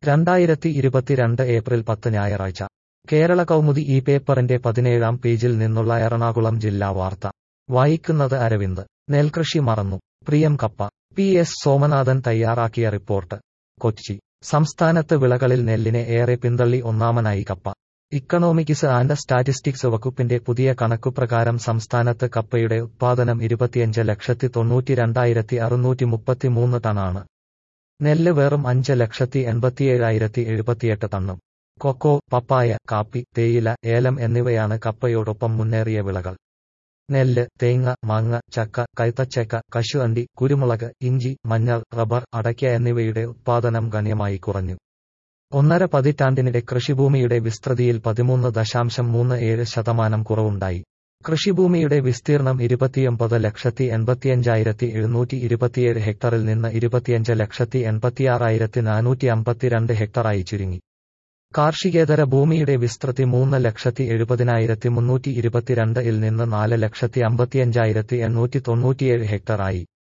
രണ്ടായിരത്തി ഇരുപത്തിരണ്ട് ഏപ്രിൽ പത്ത് ഞായറാഴ്ച കേരള കൗമുദി ഈ പേപ്പറിന്റെ പതിനേഴാം പേജിൽ നിന്നുള്ള എറണാകുളം ജില്ലാ വാർത്ത വായിക്കുന്നത് അരവിന്ദ് നെൽകൃഷി മറന്നു പ്രിയം കപ്പ പി എസ് സോമനാഥൻ തയ്യാറാക്കിയ റിപ്പോർട്ട് കൊച്ചി സംസ്ഥാനത്ത് വിളകളിൽ നെല്ലിനെ ഏറെ പിന്തള്ളി ഒന്നാമനായി കപ്പ ഇക്കണോമിക്സ് ആൻഡ് സ്റ്റാറ്റിസ്റ്റിക്സ് വകുപ്പിന്റെ പുതിയ കണക്കുപ്രകാരം സംസ്ഥാനത്ത് കപ്പയുടെ ഉത്പാദനം ഇരുപത്തിയഞ്ച് ലക്ഷത്തി തൊണ്ണൂറ്റി രണ്ടായിരത്തി അറുന്നൂറ്റി മുപ്പത്തിമൂന്ന് ടണാണ് നെല്ല് വെറും അഞ്ച് ലക്ഷത്തി എൺപത്തിയേഴായിരത്തി എഴുപത്തിയെട്ട് ടണ്ണും കൊക്കോ പപ്പായ കാപ്പി തേയില ഏലം എന്നിവയാണ് കപ്പയോടൊപ്പം മുന്നേറിയ വിളകൾ നെല്ല് തേങ്ങ മാങ്ങ ചക്ക കൈത്തച്ചക്ക കശുവണ്ടി കുരുമുളക് ഇഞ്ചി മഞ്ഞൾ റബ്ബർ അടയ്ക്ക എന്നിവയുടെ ഉത്പാദനം ഗണ്യമായി കുറഞ്ഞു ഒന്നര പതിറ്റാണ്ടിനിടെ കൃഷിഭൂമിയുടെ വിസ്തൃതിയിൽ പതിമൂന്ന് ദശാംശം മൂന്ന് ഏഴ് ശതമാനം കുറവുണ്ടായി കൃഷിഭൂമിയുടെ വിസ്തീർണം ഇരുപത്തിയൊമ്പത് ലക്ഷത്തി എൺപത്തിയഞ്ചായിരത്തി എഴുന്നൂറ്റി ഇരുപത്തിയേഴ് ഹെക്ടറിൽ നിന്ന് ഇരുപത്തിയഞ്ച് ലക്ഷത്തി എൺപത്തിയാറായിരത്തി നാനൂറ്റി അമ്പത്തിരണ്ട് ഹെക്ടറായി ചുരുങ്ങി കാർഷികേതര ഭൂമിയുടെ വിസ്തൃതി മൂന്ന് ലക്ഷത്തി എഴുപതിനായിരത്തി മുന്നൂറ്റി ഇരുപത്തിരണ്ട് ഇൽ നിന്ന് നാല് ലക്ഷത്തി അമ്പത്തിയഞ്ചായിരത്തി എണ്ണൂറ്റി തൊണ്ണൂറ്റിയേഴ് ഹെക്ടറായി